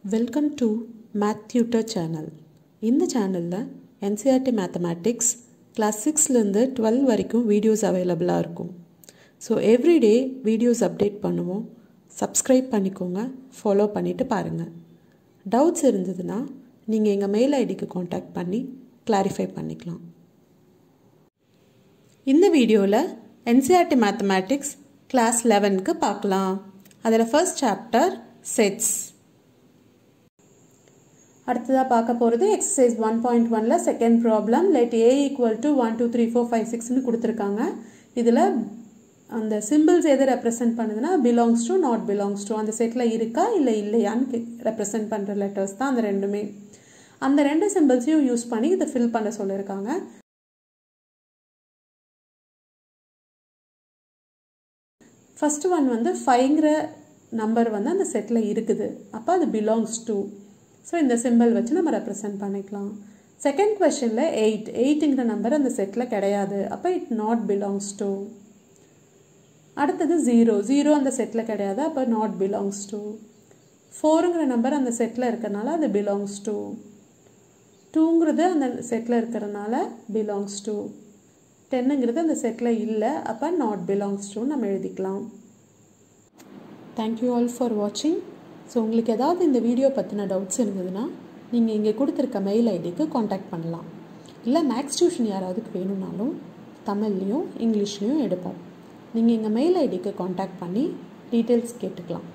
welcome to math tutor channel இந்த சேனலில் NCERT mathematics class சிக்ஸ்லேருந்து டுவெல் வரைக்கும் வீடியோஸ் அவைலபிளாக இருக்கும் ஸோ எவ்ரிடே வீடியோஸ் அப்டேட் பண்ணுவோம் சப்ஸ்கிரைப் பண்ணிக்கோங்க ஃபாலோ பண்ணிவிட்டு பாருங்கள் டவுட்ஸ் இருந்ததுன்னா நீங்கள் எங்கள் மெயில் ஐடிக்கு காண்டாக்ட் பண்ணி கிளாரிஃபை பண்ணிக்கலாம் இந்த வீடியோவில் என்சிஆர்டி மேத்தமேட்டிக்ஸ் கிளாஸ் லெவனுக்கு பார்க்கலாம் அதில் ஃபர்ஸ்ட் சாப்டர் செட்ஸ் அடுத்ததாக பார்க்க போகிறது எக்ஸசைஸ் ஒன் பாயிண்ட் ஒனில் second problem let A equal to one two three four five சிக்ஸ்னு கொடுத்துருக்காங்க இதில் அந்த சிம்பிள்ஸ் எது ரெப்ரசென்ட் பண்ணுதுன்னா belongs to not belongs to அந்த செட்டில் இருக்கா இல்லை இல்லையான்னு ரெப்ரசென்ட் பண்ணுற லெட்டர்ஸ் தான் அந்த ரெண்டுமே அந்த ரெண்டு சிம்பிள்ஸையும் யூஸ் பண்ணி இதை ஃபில் பண்ண சொல்லியிருக்காங்க ஃபஸ்ட்டு ஒன் வந்து ஃபைங்கிற நம்பர் வந்து அந்த செட்டில் இருக்குது அப்போ அது பிலாங்ஸ் டு ஸோ இந்த சிம்பிள் வச்சு நம்ம ரெப்ரசென்ட் பண்ணிக்கலாம் செகண்ட் கொஷனில் எயிட் எயிட்டுங்கிற நம்பர் அந்த செட்டில் கிடையாது அப்போ இட் நாட் பிலாங்ஸ் டு அடுத்தது ஜீரோ ஜீரோ அந்த செட்டில் கிடையாது அப்போ நாட் பிலாங்ஸ் டு ஃபோருங்கிற நம்பர் அந்த செட்டில் இருக்கிறனால அது பிலாங்ஸ் டு டூங்கிறது அந்த செட்டில் இருக்கிறனால பிலாங்ஸ் டு டென்னுங்கிறது அந்த செட்டில் இல்லை அப்போ நாட் பிலாங்ஸ் டு நம்ம எழுதிக்கலாம் தேங்க்யூ ஆல் ஃபார் வாட்சிங் ஸோ உங்களுக்கு ஏதாவது இந்த வீடியோ பற்றின டவுட்ஸ் இருந்ததுன்னா நீங்கள் இங்கே கொடுத்துருக்க மெயில் ஐடிக்கு காண்டாக்ட் பண்ணலாம் இல்லை மேக்ஸ் டியூஷன் யாராவதுக்கு வேணும்னாலும் தமிழ்லேயும் இங்கிலீஷ்லேயும் எடுப்போம் நீங்கள் எங்கள் மெயில் ஐடிக்கு காண்டாக்ட் பண்ணி டீட்டெயில்ஸ் கேட்டுக்கலாம்